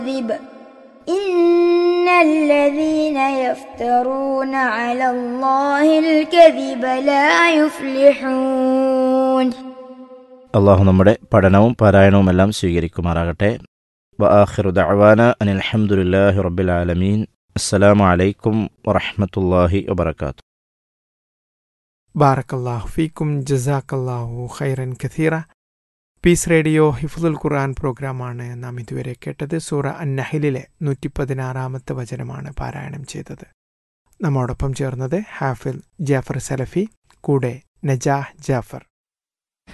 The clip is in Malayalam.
كذب إن الذين يفترون على الله الكذب لا يفلحون അള്ളാഹു നമ്മുടെ പഠനവും പാരായണവും എല്ലാം സ്വീകരിക്കുമാറാകട്ടെ വആഖിറു ദഅവാന അനിൽ ഹംദുലില്ലാഹി റബ്ബിൽ ആലമീൻ അസ്സലാമു അലൈക്കും വറഹ്മത്തുള്ളാഹി വബറകാതുഹു ബാറക്കല്ലാഹു ഫീക്കും ജസാക്കല്ലാഹു ഖൈറൻ കഥീറ പീസ് റേഡിയോ ഹിഫുദുൽ ഖുർആൻ പ്രോഗ്രാമാണ് നാം ഇതുവരെ കേട്ടത് സൂറ അന്നഹിലിലെ നൂറ്റി പതിനാറാമത്തെ വചനമാണ് പാരായണം ചെയ്തത് നമ്മോടൊപ്പം ചേർന്നത് ഹാഫിൽ ജാഫർ സലഫി കൂടെ നജാഹ് ജാഫർ